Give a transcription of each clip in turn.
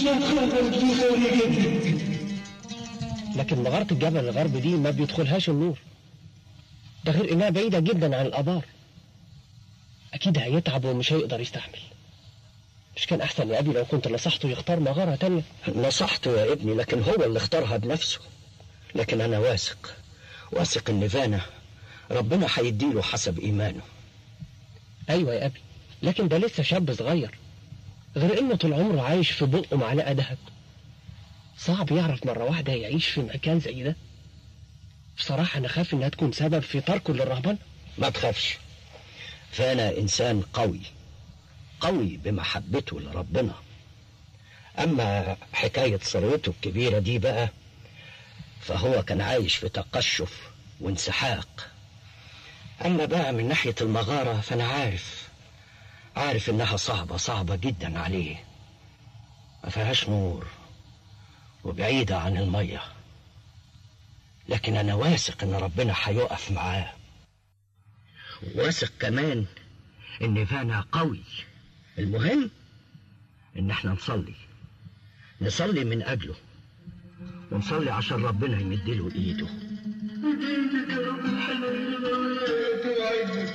لا تخاطر في خارجتي لكن مغارة الجبل الغرب دي ما بيدخلهاش النور ده غير انها بعيدة جدا عن الابار اكيد هيتعب ومش هيقدر يستحمل مش كان احسن يا ابي لو كنت نصحته يختار مغارة تانية نصحته يا ابني لكن هو اللي اختارها بنفسه لكن انا واثق واثق ان فانا ربنا هيديله حسب ايمانه ايوه يا ابي لكن ده لسه شاب صغير غير انه طول عمره عايش في بقه معلقة دهب صعب يعرف مرة واحدة يعيش في مكان زي ده بصراحة أنا خاف إنها تكون سبب في تركه للرهبنة ما تخافش فانا انسان قوي قوي بمحبته لربنا اما حكاية ثروته الكبيرة دي بقى فهو كان عايش في تقشف وانسحاق اما بقى من ناحية المغارة فانا عارف عارف انها صعبة صعبة جدا عليه ما فيهاش نور وبعيدة عن المية لكن انا واثق ان ربنا هيقف معاه واثق كمان ان فانا قوي المهم ان احنا نصلي نصلي من اجله ونصلي عشان ربنا يمدله ايده بإيدك يا رب الحنين توعدني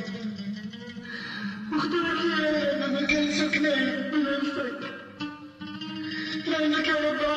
واختارك يا أنا مكان سكني بنفسك لأنك يا رب